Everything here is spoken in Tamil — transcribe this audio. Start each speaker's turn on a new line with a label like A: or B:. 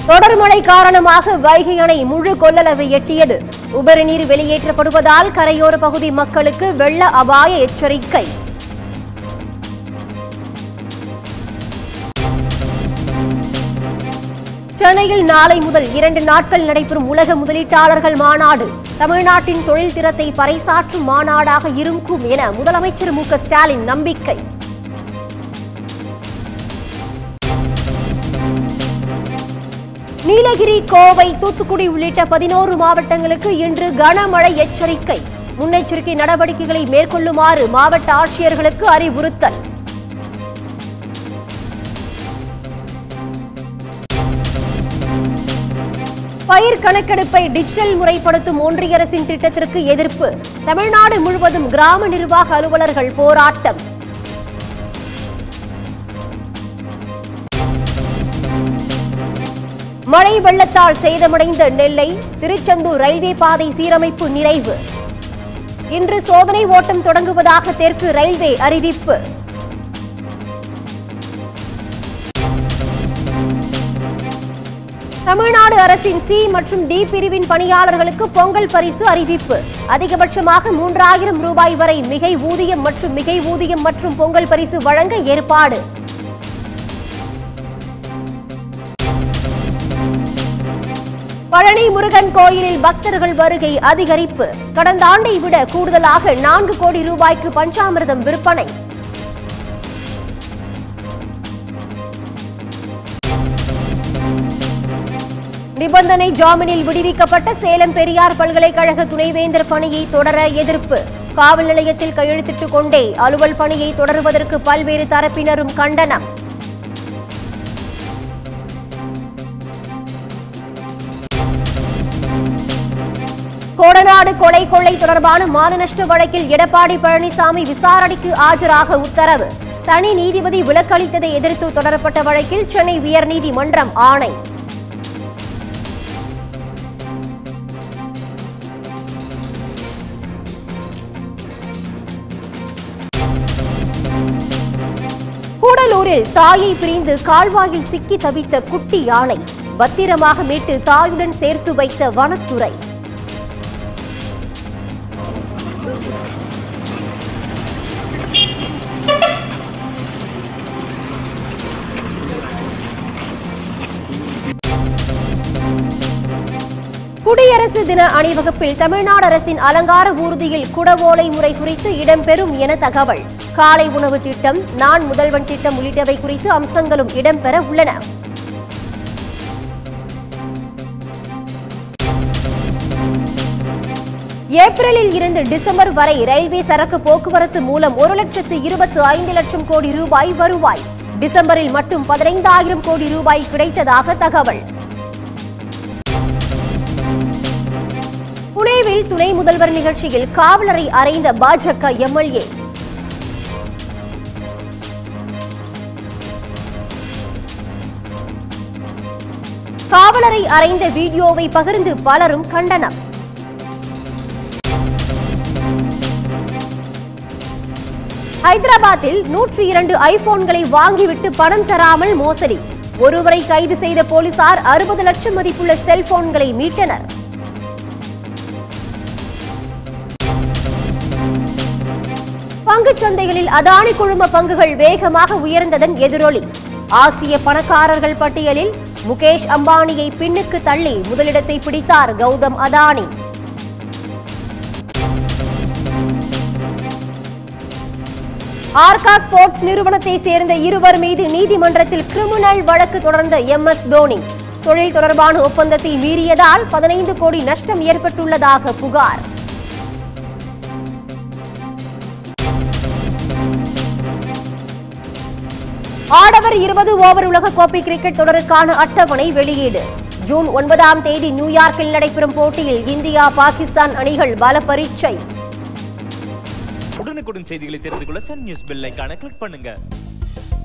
A: தொடர் மழை காரணமாக வைகை அணை முழு கொள்ளளவு எட்டியது உபரி நீர் வெளியேற்றப்படுவதால் கரையோர பகுதி மக்களுக்கு வெள்ள அபாய எச்சரிக்கை சென்னையில் நாளை முதல் இரண்டு நாட்கள் நடைபெறும் உலக முதலீட்டாளர்கள் மாநாடு தமிழ்நாட்டின் தொழில் திறத்தை பறைசாற்றும் மாநாடாக இருக்கும் என முதலமைச்சர் மு க ஸ்டாலின் நம்பிக்கை நீலகிரி கோவை தூத்துக்குடி உள்ளிட்ட பதினோரு மாவட்டங்களுக்கு இன்று கனமழை எச்சரிக்கை முன்னெச்சரிக்கை நடவடிக்கைகளை மேற்கொள்ளுமாறு மாவட்ட ஆட்சியர்களுக்கு அறிவுறுத்தல் பயிர் கணக்கெடுப்பை டிஜிட்டல் முறைப்படுத்தும் ஒன்றிய அரசின் திட்டத்திற்கு எதிர்ப்பு தமிழ்நாடு முழுவதும் கிராம நிர்வாக அலுவலர்கள் போராட்டம் மழை வெள்ளத்தால் சேதமடைந்த நெல்லை திருச்செந்தூர் ரயில்வே பாதை சீரமைப்பு நிறைவு இன்று சோதனை ஓட்டம் தொடங்குவதாக தெற்கு ரயில்வே அறிவிப்பு தமிழ்நாடு அரசின் சி மற்றும் டி பிரிவின் பணியாளர்களுக்கு பொங்கல் பரிசு அறிவிப்பு அதிகபட்சமாக மூன்றாயிரம் ரூபாய் வரை மிகை ஊதியம் மற்றும் மிகை ஊதியம் மற்றும் பொங்கல் பரிசு வழங்க ஏற்பாடு பழனி முருகன் கோயிலில் பக்தர்கள் வருகை அதிகரிப்பு கடந்த ஆண்டை விட கூடுதலாக நான்கு கோடி ரூபாய்க்கு பஞ்சாமிர்தம் விற்பனை நிபந்தனை ஜாமீனில் விடுவிக்கப்பட்ட சேலம் பெரியார் பல்கலைக்கழக துணைவேந்தர் பணியை தொடர எதிர்ப்பு காவல் நிலையத்தில் கையெழுத்திட்டுக் கொண்டே அலுவல் பணியை தொடருவதற்கு பல்வேறு தரப்பினரும் கண்டனம் கோடநாடு கொலை கொள்ளை தொடர்பான மான நஷ்ட வழக்கில் எடப்பாடி பழனிசாமி விசாரணைக்கு ஆஜராக உத்தரவு தனி நீதிபதி விலக்களித்ததை எதிர்த்து தொடரப்பட்ட வழக்கில் சென்னை உயர்நீதிமன்றம் ஆணை கூடலூரில் தாயை பிரிந்து கால்வாயில் சிக்கி தவித்த குட்டி யானை பத்திரமாக மீட்டு தாயுடன் சேர்த்து வைத்த வனத்துறை குடியரசு தின அணிவகுப்பில் தமிழ்நாடு அரசின் அலங்கார ஊர்தியில் குடவோலை முறை குறித்து இடம்பெறும் என தகவல் காலை உணவு திட்டம் நான் முதல்வன் திட்டம் உள்ளிட்டவை குறித்து அம்சங்களும் இடம்பெற உள்ளன ஏப்ரலில் இருந்து டிசம்பர் வரை ரயில்வே சரக்கு போக்குவரத்து மூலம் ஒரு லட்சத்து இருபத்து ஐந்து லட்சம் கோடி ரூபாய் வருவாய் டிசம்பரில் மட்டும் பதினைந்தாயிரம் கோடி ரூபாய் கிடைத்ததாக தகவல் புனேவில் துணை முதல்வர் நிகழ்ச்சியில் காவலரை அறைந்த பாஜக எம்எல்ஏ காவலரை அறைந்த வீடியோவை பகிர்ந்து பலரும் கண்டனம் ஹைதராபாத்தில் நூற்றி இரண்டு ஐபோன்களை வாங்கிவிட்டு பணம் தராமல் மோசடி ஒருவரை கைது செய்த போலீசார் அறுபது லட்சம் மதிப்புள்ள செல்போன்களை மீட்டனர் பங்குச் சந்தைகளில் அதானி குழும பங்குகள் வேகமாக உயர்ந்ததன் எதிரொலி ஆசிய பணக்காரர்கள் பட்டியலில் முகேஷ் அம்பானியை பின்னுக்கு தள்ளி முதலிடத்தை பிடித்தார் கௌதம் அதானி ஆர்கா ஸ்போர்ட்ஸ் நிறுவனத்தை சேர்ந்த இருவர் மீது நீதிமன்றத்தில் கிரிமினல் வழக்கு தொடர்ந்த எம் எஸ் தோனி தொழில் தொடர்பான ஒப்பந்தத்தை மீறியதால் பதினைந்து கோடி நஷ்டம் ஏற்பட்டுள்ளதாக புகார் ஆடவர் இருபது ஓவர் உலகக்கோப்பை கிரிக்கெட் தொடருக்கான அட்டவணை வெளியீடு ஜூன் ஒன்பதாம் தேதி நியூயார்க்கில் நடைபெறும் போட்டியில் இந்தியா பாகிஸ்தான் அணிகள் பல பரீட்சை
B: உடனுக்குடன் செய்திகளை தெரிந்து கொள்ள சன் நியூஸ் பெல் ஐகானை கிளிக் பண்ணுங்க